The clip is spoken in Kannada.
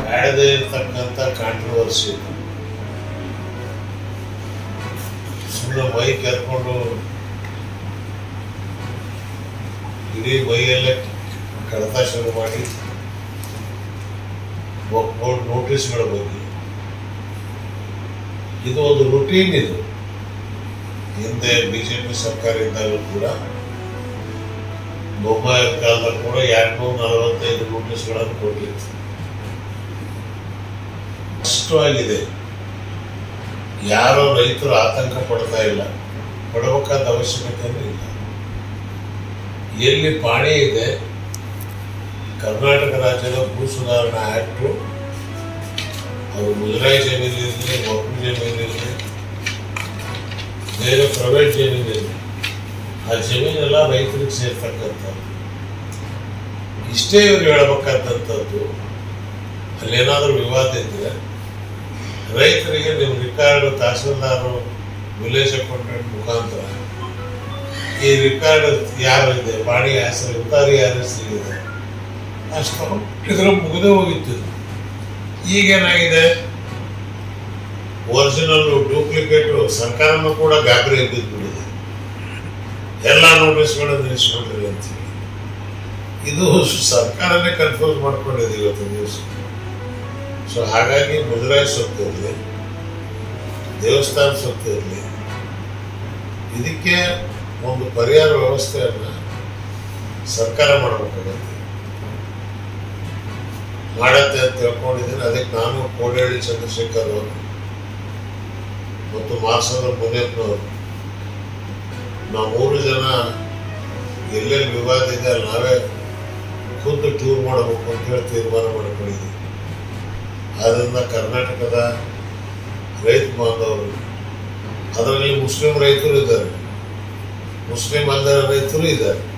ಬ್ಯಾಡದೇ ಇರ್ತಕ್ಕಂಥ ಕಾಂಟ್ರವರ್ಸಿ ಇದು ಸುಮ್ಮನೆ ಮೈ ಕೆರ್ಕೊಂಡು ಇಡೀ ಮೈಯಲ್ಲೇ ಕಡತ ಶುರು ಮಾಡಿ ಬೋರ್ಡ್ ನೋಟಿಸ್ಗಳ ಬಗ್ಗೆ ಇದು ಒಂದು ರುಟೀನ್ ಇದು ಹಿಂದೆ ಬಿಜೆಪಿ ಸರ್ಕಾರ ಇದ್ದಾಗಲೂ ಕೂಡ ಬೊಮ್ಮಾಯಿ ಕಾಲದಾಗ ಕೂಡ ಎರಡ್ನೂರ ನಲವತ್ತೈದು ನೋಟಿಸ್ಗಳನ್ನು ಕೊಟ್ಟಿತ್ತು ಸ್ಪಷ್ಟವಾಗಿದೆ ಯಾರೋ ರೈತರು ಆತಂಕ ಪಡ್ತಾ ಇಲ್ಲ ಪಡಬೇಕಾದ ಅವಶ್ಯಕತೆನೂ ಇಲ್ಲ ಎಲ್ಲಿ ಪಾಣಿ ಇದೆ ಕರ್ನಾಟಕ ರಾಜ್ಯದ ಭೂ ಸುಧಾರಣಾ ಆಕ್ಟು ಅದು ಮುಜರಾಯಿ ಜಮೀನಿರಲಿ ಒಕ್ಕಲು ಜಮೀನಿರಲಿ ಬೇರೆ ಪ್ರೈವೇಟ್ ಜಮೀನಿರಲಿ ಆ ಜಮೀನೆಲ್ಲ ರೈತರಿಗೆ ಸೇರ್ತಕ್ಕಂಥದ್ದು ಇಷ್ಟೇ ಇವ್ರು ಹೇಳ್ಬೇಕಾದಂಥದ್ದು ಅಲ್ಲೇನಾದ್ರೂ ವಿವಾದ ಇದ್ರೆ ರೈತರಿಗೆ ನಿಮ್ಮ ರಿಕಾರ್ಡ್ ತಹಸೀಲ್ದಾರು ವಿಲೇಜ್ ಅಕೌಂಟೆಂಟ್ ಮುಖಾಂತರ ಈ ರಿಕಾರ್ಡ್ ಯಾರು ಇದೆ ಬಾಡಿ ಹೆಸರು ಉತ್ತಾರಿ ಯಾರ ಹೆಸರಿದೆ ಅಷ್ಟು ಇದ್ರ ಮುಗಿದೇ ಹೋಗಿತ್ತು ಇದು. ಈಗೇನಾಗಿದೆ ಒರಿಜಿನಲ್ ಡೂಪ್ಲಿಕೇಟ್ ಸರ್ಕಾರನೂ ಕೂಡ ಗಾಬರಿ ಬಿದ್ದುಬಿಟ್ಟಿದೆ ಎಲ್ಲ ನೋಟಿಸ್ಗಳನ್ನು ನಿಲ್ಲಿಸ್ಬಿಡ್ರಿ ಅಂತೇಳಿ ಇದು ಸರ್ಕಾರನೇ ಕನ್ಫ್ಯೂಸ್ ಮಾಡ್ಕೊಂಡಿದೆ ಇವತ್ತು ದಿವಸ ಸೊ ಹಾಗಾಗಿ ಮುಜರಾಯಿ ಸೊತ್ತು ಇರಲಿ ದೇವಸ್ಥಾನ ಸೊತ್ತು ಇರಲಿ ಇದಕ್ಕೆ ಒಂದು ಪರಿಹಾರ ವ್ಯವಸ್ಥೆಯನ್ನು ಸರ್ಕಾರ ಮಾಡಬೇಕಾಗತ್ತೆ ಮಾಡತ್ತೆ ಅಂತ ತಿಳ್ಕೊಂಡಿದ್ದೀನಿ ಅದಕ್ಕೆ ನಾನು ಕೋಡಹಳ್ಳಿ ಚಂದ್ರಶೇಖರ್ ಅವರು ಮತ್ತು ಮಾಸದ ಮುನಿಯಪ್ಪನವರು ನಾವು ಮೂರು ಜನ ಎಲ್ಲೆಲ್ಲಿ ವಿವಾದ ಇದೆ ಅಲ್ಲಿ ನಾವೇ ಖುದ್ದು ಟೂರ್ ಮಾಡಬೇಕು ಅಂತ ಹೇಳಿ ತೀರ್ಮಾನ ಮಾಡ್ಕೊಂಡಿದ್ದೀವಿ ಆದ್ದರಿಂದ ಕರ್ನಾಟಕದ ರೈತ ಬಾಂಧವರು ಅದರಲ್ಲಿ ಮುಸ್ಲಿಂ ರೈತರು ಇದ್ದಾರೆ ಮುಸ್ಲಿಂ ಅಲ್ಲದ ರೈತರು ಇದ್ದಾರೆ